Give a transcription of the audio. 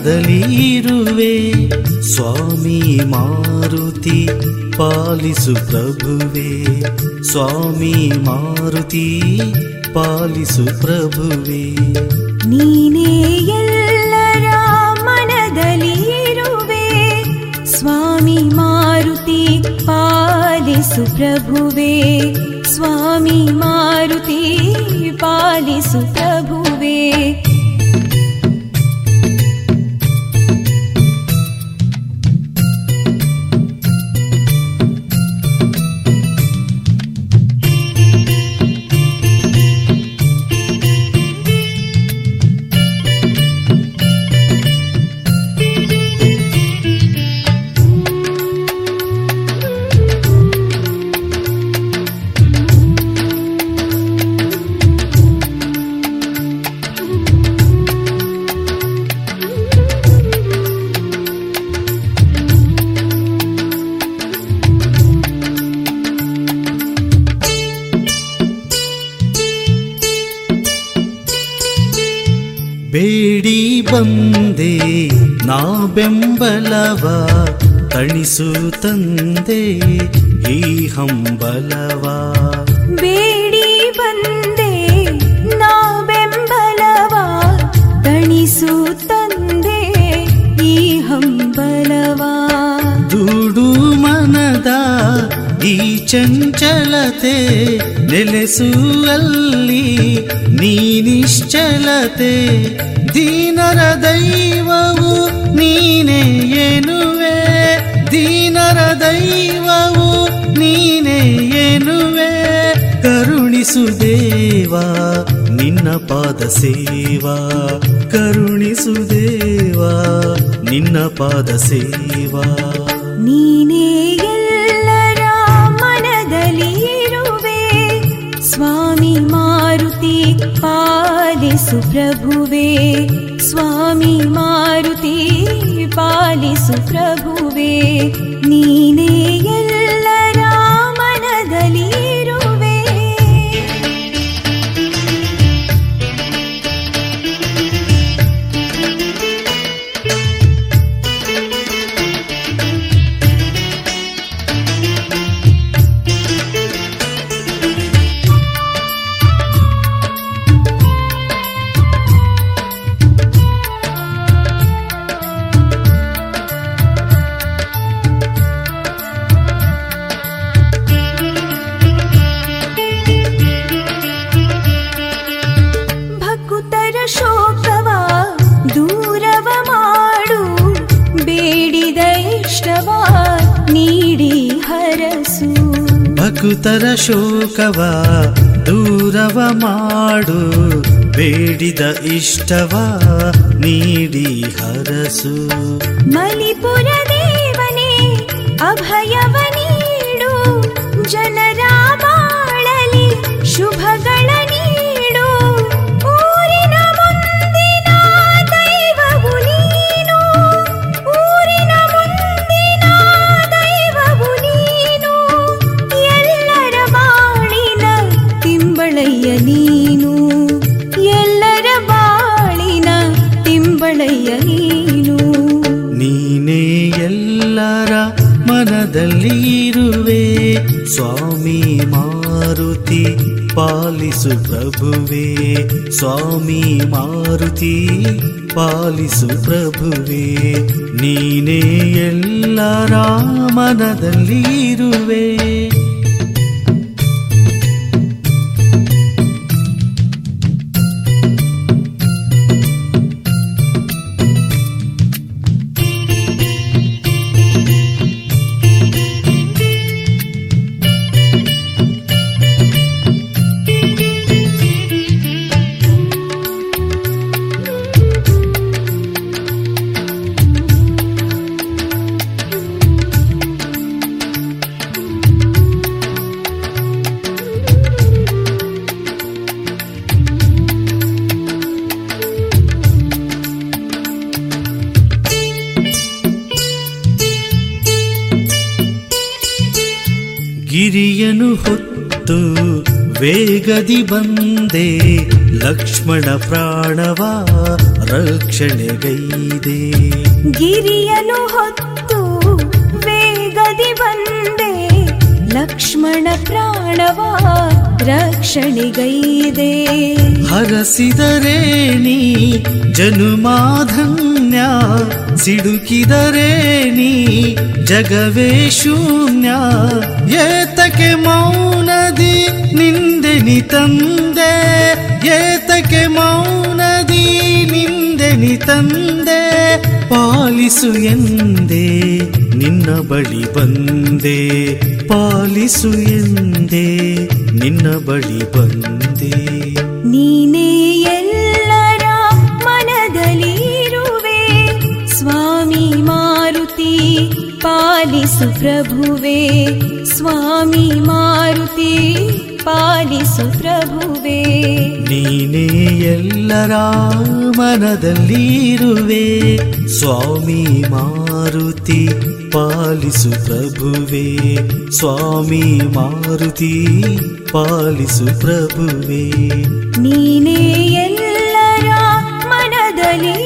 ಮನದಲ್ಲಿ ಇರುವೆ ಸ್ವಾಮಿ ಮಾರುತಿ ಪಾಲಿಸು ಪ್ರಭುವೆ ಸ್ವಾಮಿ ಮಾರುತಿ ಪಾಲಿಸು ಪ್ರಭುವೆ ನೀನೇ ಎಲ್ಲರ ಮನದಲ್ಲಿ ಇರುವೆ ಸ್ವಾಮಿ ಮಾರುತಿ ಪಾಲಿಸು ಪ್ರಭುವೆ ಸ್ವಾಮಿ ಮಾರುತಿ ಪಾಲಿಸು ಪ್ರಭುವೆ ಬೇಡಿ ಬಂದೆ ನಾ ಬೆಂಬಲವ ತಣಿಸು ತಂದೆ ಈ ಹಂಬಲವ ಬೇಡಿ ಬಂದೆ ನಾ ಬೆಂಬಲವ ತಣಿಸು ತಂದೆ ಈ ಹಂಬಲವ ದುಡು ಮನದ ಈ ಚಂಚಲತೆ ನೆಲೆಸುವಲ್ಲಿ ನೀ ನಿಶ್ಚಲತೆ ದೀನರ ದೈವವು ನೀನೇ ಎನ್ನುವೆ ದೀನರ ದೈವವು ನೀನೇ ಎನ್ನುವೆ ಕರುಣಿಸು ದೇವಾ ನಿನ್ನ ಪಾದ ಸೇವಾ ಕರುಣಿಸು ದೇವಾ ನಿನ್ನ ಪಾದ ಸೇವಾ ನೀನೇ ಎಲ್ಲರ ಮನದಲ್ಲಿ ಇರುವೆ ಸ್ವಾಮಿ ಮಾರುತಿ ಪಾಲಿಸು ಪ್ರಭುವೆ ಸ್ವಾಮಿ ಮಾರುತಿ ಪಾಲಿಸು ಪ್ರಭುವೆ ನೀನೇ ಎಲ್ಲರ ಮನದಲ್ಲಿ ಇರುವೆ ಭಕುತರ ಶೋಕವ ದೂರವ ಮಾಡು ಬೇಡಿದ ಇಷ್ಟವ ನೀಡಿ ಹರಸು ಭಕುತರ ಶೋಕವ ದೂರವ ಮಾಡು ಬೇಡಿದ ಇಷ್ಟವ ನೀಡಿ ಹರಸು ಮಲಿಪುರ ದೇವನೇ ಅಭಯವ ನೀಡು ಜನರ ಬಾಳಲಿ ಶುಭಗಳ ನೀಡು ಊರಿನ ಮುಂದಿನ ದೈವವು ನೀನು ಊರಿನ ಮುಂದಿನ ದೈವವು ನೀನು ಎಲ್ಲರ ಬಾಳಿನ ತಿಂಬಳಯ್ಯ ನೀನು ಎಲ್ಲರ ಬಾಳಿನ ತಿಂಬಳಯ್ಯ ನೀನು ನೀನೇ ಎಲ್ಲರ ಮನದಲ್ಲಿ ಇರುವೆ ಸ್ವಾಮಿ ಮಾರುತಿ ಪಾಲಿಸು ಪ್ರಭುವೆ ಸ್ವಾಮಿ ಮಾರುತಿ ಪಾಲಿಸು ಪ್ರಭುವೆ ನೀನೇ ಎಲ್ಲರ ಮನದಲ್ಲಿ ಇರುವೆ ಗಿರಿಯನು ಹೊತ್ತು ವೇಗದಿ ಬಂದೆ ಲಕ್ಷ್ಮಣ ಪ್ರಾಣವ ರಕ್ಷಣೆಗೈದೆ ಗಿರಿಯನು ಹೊತ್ತು ವೇಗದಿ ಬಂದೆ ಲಕ್ಷ್ಮಣ ಪ್ರಾಣವ ರಕ್ಷಣೆಗೈದೆ ಹರಸಿದರೆ ನೀ ಜನುಮಾಧನ್ಯ ಸಿಡುಕಿದರೆ ನೀ ಜಗವೇ ಶೂನ್ಯ ಏತಕ್ಕೆ ಮೌನದಿ ನಿಂದೆನಿ ತಂದೆ ಏತಕ್ಕೆ ಮೌನದಿ ನಿಂದೆನಿ ತಂದೆ ಪಾಲಿಸು ಎಂದೇ ನಿನ್ನ ಬಳಿ ಬಂದೆ ಪಾಲಿಸು ಎಂದೇ ನಿನ್ನ ಬಳಿ ಬಂದೆ ನೀನೇ ಎಲ್ಲರ ಮನದಲ್ಲಿರುವೆ ಸ್ವಾಮಿ ಮಾರುತಿ ಪಾಲಿಸು ಪ್ರಭುವೆ ಸ್ವಾಮಿ ಮಾರುತಿ ಪಾಲಿಸು ಪ್ರಭುವೆ ನೀನೇ ಎಲ್ಲರ ಮನದಲ್ಲಿರುವೆ ಸ್ವಾಮಿ ಮಾರುತಿ ಪಾಲಿಸು ಪ್ರಭುವೆ ಸ್ವಾಮಿ ಮಾರುತಿ ಪಾಲಿಸು ಪ್ರಭುವೆ ನೀನೇ ಎಲ್ಲರ ಮನದಲ್ಲಿ